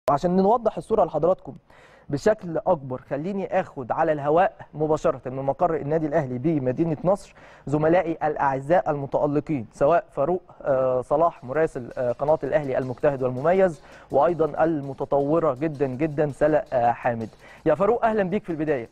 وعشان نوضح الصوره لحضراتكم بشكل اكبر خليني اخد على الهواء مباشره من مقر النادي الاهلي بمدينه نصر زملائي الاعزاء المتالقين سواء فاروق آه، صلاح مراسل آه، قناه الاهلي المجتهد والمميز وايضا المتطوره جدا جدا سلا آه، حامد يا فاروق اهلا بيك في البدايه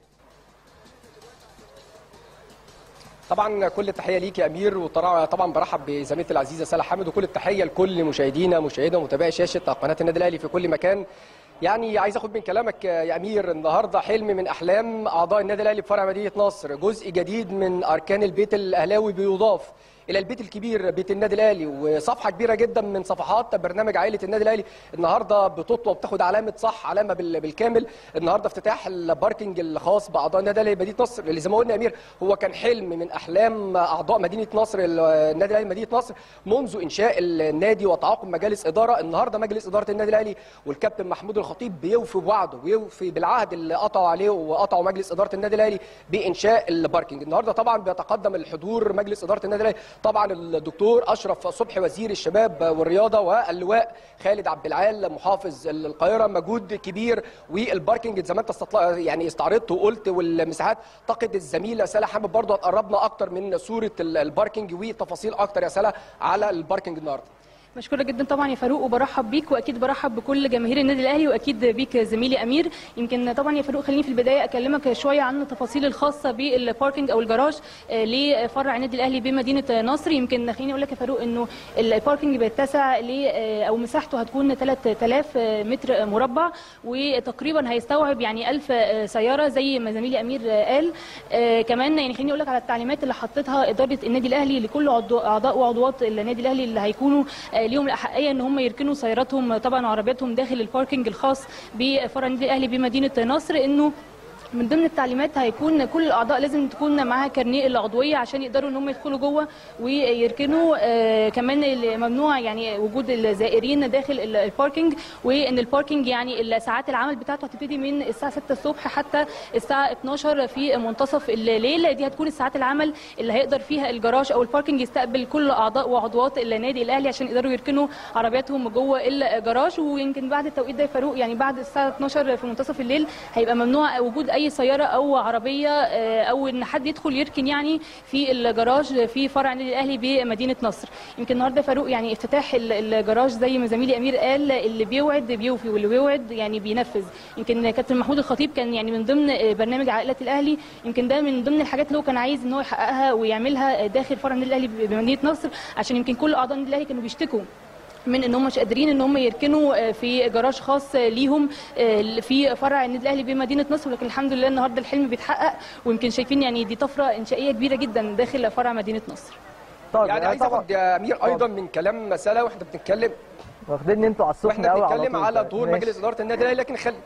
طبعا كل التحيه ليك يا امير وطبعا برحب بزميلتي العزيزه سلا حامد وكل التحيه لكل مشاهدينا مشاهدينا ومتابعي شاشه قناه النادي الاهلي في كل مكان يعني عايز اخد من كلامك يا امير النهارده حلم من احلام اعضاء النادي الاهلي بفرع مدينه نصر جزء جديد من اركان البيت الاهلاوي بيضاف الى البيت الكبير بيت النادي الاهلي وصفحه كبيره جدا من صفحات برنامج عائله النادي الاهلي النهارده بتطوى وبتاخد علامه صح علامه بال- بالكامل النهارده افتتاح الباركنج الخاص باعضاء النادي الاهلي مدينه نصر اللي زي ما قلنا يا امير هو كان حلم من احلام اعضاء مدينه نصر النادي الاهلي مدينه نصر منذ انشاء النادي وتعاقب مجالس اداره النهارده مجلس اداره النادي الاهلي والكابتن محمود الخطيب بيوفي بوعده ويوفي بالعهد اللي قطعوا عليه وقطعوا مجلس اداره النادي الاهلي بانشاء الباركنج النهارده طبعا بيتقدم الحضور مجلس اداره النادي الاهلي طبعا الدكتور اشرف صبحي وزير الشباب والرياضه واللواء خالد عبد العال محافظ القاهره مجهود كبير والباركنج زي ما انت استطلع يعني استعرضت وقلت والمساحات اعتقد الزميله سلا حامد برضه هتقربنا اكتر من صوره الباركنج وتفاصيل اكتر يا سلا على الباركنج النهارده مشكوره جدا طبعا يا فاروق وبرحب بيك واكيد برحب بكل جماهير النادي الاهلي واكيد بيك زميلي امير يمكن طبعا يا فاروق خليني في البدايه اكلمك شويه عن التفاصيل الخاصه بالباركنج او الجراج آه، لفرع النادي الاهلي بمدينه نصر يمكن خليني اقول لك يا فاروق انه الباركنج بيتسع ل آه، او مساحته هتكون 3000 متر مربع وتقريبا هيستوعب يعني 1000 سياره زي ما زميلي امير قال آه، كمان يعني خليني اقول لك على التعليمات اللي حطتها اداره النادي الاهلي لكل عضو- اعضاء وعضوات النادي الاهلي اللي هيكونوا آه، ليهم الاحقيه ان هم يركنوا سياراتهم طبعا وعربياتهم داخل الباركنج الخاص بفرع النادي الاهلي بمدينه نصر انه من ضمن التعليمات هيكون كل الاعضاء لازم تكون معاها كارنيه العضويه عشان يقدروا ان هم يدخلوا جوه ويركنوا آه كمان ال- ممنوع يعني وجود الزائرين داخل ال- الباركينج وان الباركينج يعني ساعات العمل بتاعته هتبتدي من الساعه 6 الصبح حتى الساعه 12 في منتصف الليل دي هتكون الساعات العمل اللي هيقدر فيها الجراج او الباركينج يستقبل كل اعضاء وعضوات النادي الاهلي عشان يقدروا يركنوا عربياتهم جوه الجراج ويمكن بعد التوقيت ده يا فاروق يعني بعد الساعه 12 في منتصف الليل هيبقى ممنوع وجود اي سياره او عربيه آه، او ان حد يدخل يركن يعني في الجراج في فرع النادي الاهلي بمدينه نصر يمكن النهارده يا فاروق يعني افتتاح ال- الجراج زي ما زميلي امير قال اللي بيوعد بيوفي واللي بيوعد يعني بينفذ يمكن كابتن محمود الخطيب كان يعني من ضمن آه، برنامج عائله الاهلي يمكن ده من ضمن الحاجات اللي هو كان عايز ان هو يحققها ويعملها داخل فرع النادي الاهلي بمدينه نصر عشان يمكن كل اعضاء النادي الاهلي كانوا بيشتكوا من ان هم مش قادرين ان هم يركنوا آه، في جراج خاص آه، ليهم آه، في فرع النادي الاهلي بمدينه نصر ولكن الحمد لله النهارده الحلم بيتحقق ويمكن شايفين يعني دي طفره انشائيه كبيره جدا داخل فرع مدينه نصر طيب يعني عايز طبعا اخد يا امير ايضا من كلام سلا واحنا بنتكلم واخدين انتوا على السخن واحنا قوي على بنتكلم طول. على دور ماشي. مجلس اداره النادي الاهلي لكن خل...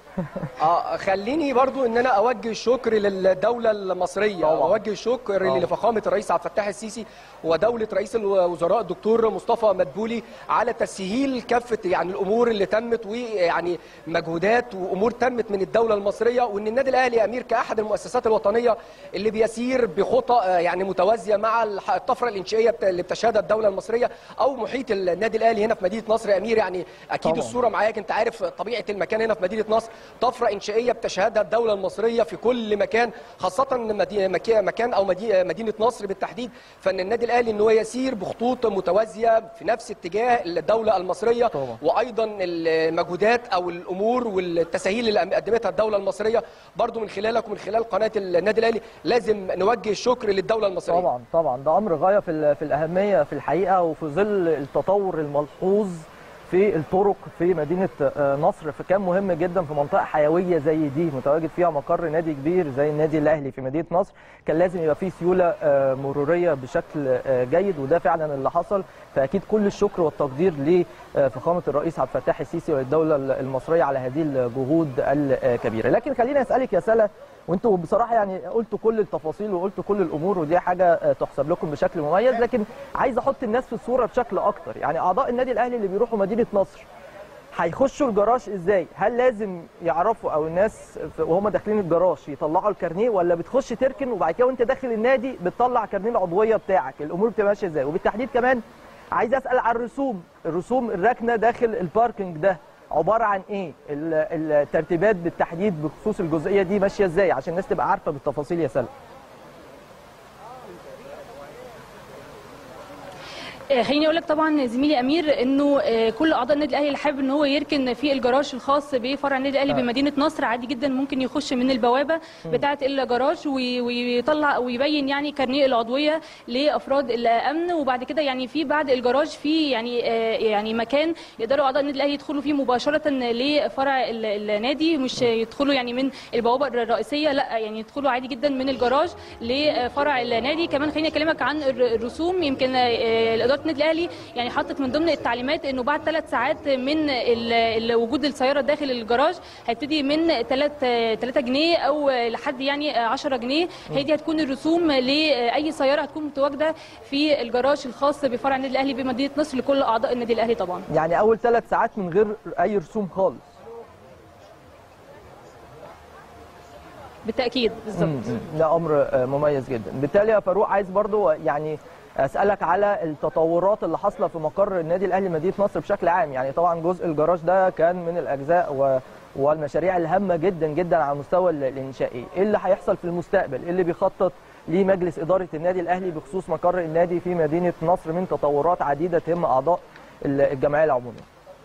اه خليني برضو ان انا اوجه الشكر للدوله المصريه طبعا. واوجه الشكر طبعا. لفخامه الرئيس عبد الفتاح السيسي ودوله رئيس الوزراء الدكتور مصطفى مدبولي على تسهيل كافه يعني الامور اللي تمت ويعني مجهودات وامور تمت من الدوله المصريه وان النادي الاهلي يا امير كاحد المؤسسات الوطنيه اللي بيسير بخطى آه، يعني متوازيه مع الح- الطفره الانشائيه بت- اللي بتشهدها الدوله المصريه او محيط النادي الاهلي هنا في مدينه نصر يا امير يعني اكيد طبعا. الصوره معاك انت عارف طبيعه المكان هنا في مدينه نصر طفره انشائيه بتشهدها الدوله المصريه في كل مكان خاصه مدي- مكا- مكان او مدي- مدينه نصر بالتحديد فان النادي الاهلي ان هو يسير بخطوط متوازيه في نفس اتجاه الدوله المصريه طبعا. وايضا المجهودات او الامور والتسهيل اللي قدمتها الدوله المصريه برضو من خلالك ومن خلال قناه النادي الاهلي لازم نوجه الشكر للدوله المصريه طبعا طبعا ده امر غايه في ال- في الاهميه في الحقيقه وفي ظل التطور الملحوظ في الطرق في مدينه آه، نصر فكان مهم جدا في منطقه حيويه زي دي متواجد فيها مقر نادي كبير زي النادي الاهلي في مدينه نصر كان لازم يبقى فيه سيوله آه، مروريه بشكل آه، جيد وده فعلا اللي حصل فاكيد كل الشكر والتقدير لفخامه الرئيس عبد الفتاح السيسي والدوله المصريه على هذه الجهود الكبيره لكن خليني اسالك يا سلا وانتوا بصراحه يعني قلتوا كل التفاصيل وقلتوا كل الامور ودي حاجه آه، تحسب لكم بشكل مميز لكن عايز احط الناس في الصوره بشكل اكتر يعني اعضاء النادي الاهلي اللي بيروحوا مدينه نصر هيخشوا الجراج ازاي هل لازم يعرفوا او الناس ف- وهم داخلين الجراج يطلعوا الكارنيه ولا بتخش تركن وبعد كده وانت داخل النادي بتطلع كارنيه العضويه بتاعك الامور بتبقى ماشيه ازاي وبالتحديد كمان عايز اسال عن الرسوم الرسوم الراكنه داخل الباركنج ده عباره عن ايه ال- الترتيبات بالتحديد بخصوص الجزئيه دي ماشيه ازاي عشان الناس تبقى عارفه بالتفاصيل يا سلمى آه، خليني اقول لك طبعا زميلي امير انه آه، كل اعضاء النادي الاهلي اللي حابب ان هو يركن في الجراج الخاص بفرع النادي الاهلي آه. بمدينه نصر عادي جدا ممكن يخش من البوابه بتاعه الجراج وي- ويطلع ويبين يعني كارنيه العضويه لافراد الامن وبعد كده يعني في بعد الجراج في يعني آه، يعني مكان يقدروا اعضاء النادي الاهلي يدخلوا فيه مباشره لفرع ال- النادي مش يدخلوا يعني من البوابه الرئيسيه لا يعني يدخلوا عادي جدا من الجراج لفرع النادي كمان خليني اكلمك عن الر- الرسوم يمكن آه، اداره النادي الاهلي يعني حطت من ضمن التعليمات انه بعد ثلاث ساعات من ال- ال- وجود السياره داخل الجراج هيبتدي من 3 3 جنيه او لحد يعني 10 جنيه هي دي هتكون الرسوم لاي سياره هتكون متواجده في الجراج الخاص بفرع النادي الاهلي بمدينه نصر لكل اعضاء النادي الاهلي طبعا يعني اول ثلاث ساعات من غير اي رسوم خالص بالتاكيد بالظبط مم. ده امر آه، مميز جدا بالتالي يا فاروق عايز برضو يعني اسالك على التطورات اللي حاصله في مقر النادي الاهلي مدينه نصر بشكل عام يعني طبعا جزء الجراج ده كان من الاجزاء و والمشاريع الهامه جدا جدا على المستوى ال- الانشائي ايه اللي هيحصل في المستقبل ايه اللي بيخطط ليه مجلس اداره النادي الاهلي بخصوص مقر النادي في مدينه نصر من تطورات عديده تهم اعضاء ال- الجمعيه العموميه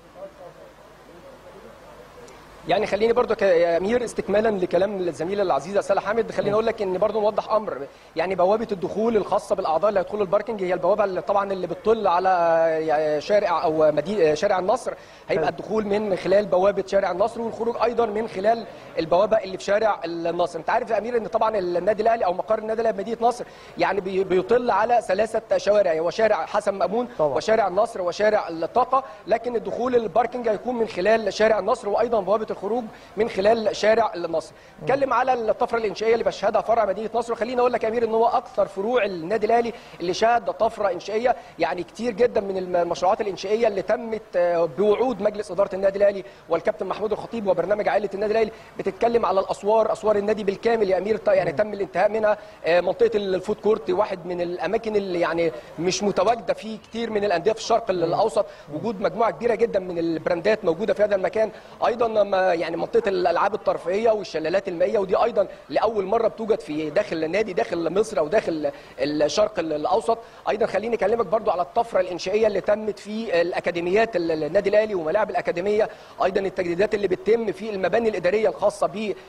يعني خليني برضو ك- يا امير استكمالا لكلام الزميله العزيزه سلا حامد خليني اقول لك ان برضو نوضح امر يعني بوابه الدخول الخاصه بالاعضاء اللي هيدخلوا الباركنج هي البوابه اللي طبعا اللي بتطل على يعني شارع او مدينه شارع النصر هيبقى حلو. الدخول من خلال بوابه شارع النصر والخروج ايضا من خلال البوابه اللي في شارع النصر انت عارف يا امير ان طبعا النادي الاهلي او مقر النادي الاهلي بمدينه نصر يعني بي- بيطل على ثلاثه شوارع هو شارع حسن مامون طبعا. وشارع النصر وشارع الطاقه لكن الدخول الباركنج هيكون من خلال شارع النصر وايضا بوابه الخروج من خلال شارع النصر اتكلم على الطفره الانشائيه اللي بشهدها فرع مدينه نصر وخليني اقول لك يا امير ان هو اكثر فروع النادي الاهلي اللي شهد طفره انشائيه يعني كتير جدا من المشروعات الانشائيه اللي تمت آه، بوعود مجلس اداره النادي الاهلي والكابتن محمود الخطيب وبرنامج عائله النادي الاهلي بتتكلم على الاسوار اسوار النادي بالكامل يا امير ط- يعني تم الانتهاء منها آه، منطقه الفود كورت واحد من الاماكن اللي يعني مش متواجده فيه كتير من الانديه في الشرق الاوسط وجود مجموعه كبيره جدا من البراندات موجوده في هذا المكان ايضا ما يعني منطقه الالعاب الترفيهيه والشلالات المائيه ودي ايضا لاول مره بتوجد في داخل النادي داخل مصر او داخل الشرق الاوسط ايضا خليني اكلمك برضو على الطفره الانشائيه اللي تمت في الاكاديميات النادي الاهلي وملاعب الاكاديميه ايضا التجديدات اللي بتتم في المباني الاداريه الخاصه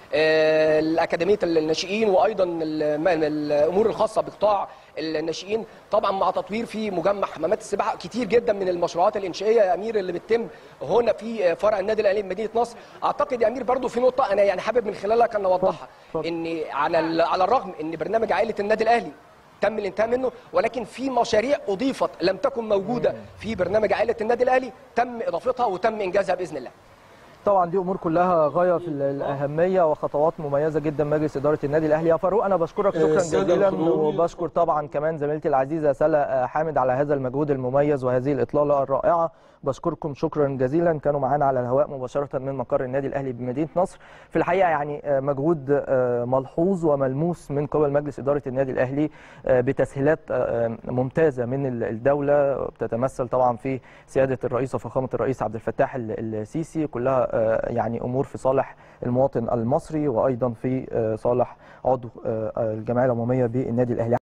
بالاكاديميه الناشئين وايضا الم- الامور الخاصه بقطاع الناشئين طبعا مع تطوير في مجمع حمامات السباحه كتير جدا من المشروعات الانشائيه يا امير اللي بتتم هنا في فرع النادي الاهلي بمدينه نصر اعتقد يا امير برضو في نقطه انا يعني حابب من خلالها كان اوضحها اتفضل. ان على ال- على الرغم ان برنامج عائله النادي الاهلي تم الانتهاء منه ولكن في مشاريع اضيفت لم تكن موجوده في برنامج عائله النادي الاهلي تم اضافتها وتم انجازها باذن الله طبعا دي امور كلها غايه في ال- الاهميه وخطوات مميزه جدا مجلس اداره النادي الاهلي يا فاروق انا بشكرك شكرا السادة جزيلا الحضور. وبشكر طبعا كمان زميلتي العزيزه سلا حامد على هذا المجهود المميز وهذه الاطلاله الرائعه بشكركم شكرا جزيلا كانوا معانا على الهواء مباشره من مقر النادي الاهلي بمدينه نصر في الحقيقه يعني آه، مجهود آه، ملحوظ وملموس من قبل مجلس اداره النادي الاهلي آه، بتسهيلات آه، ممتازه من ال- الدوله بتتمثل طبعا في سياده الرئيس وفخامه الرئيس عبد الفتاح ال- السيسي كلها آه، يعني امور في صالح المواطن المصري وايضا في آه، صالح عضو آه، الجمعيه العموميه بالنادي الاهلي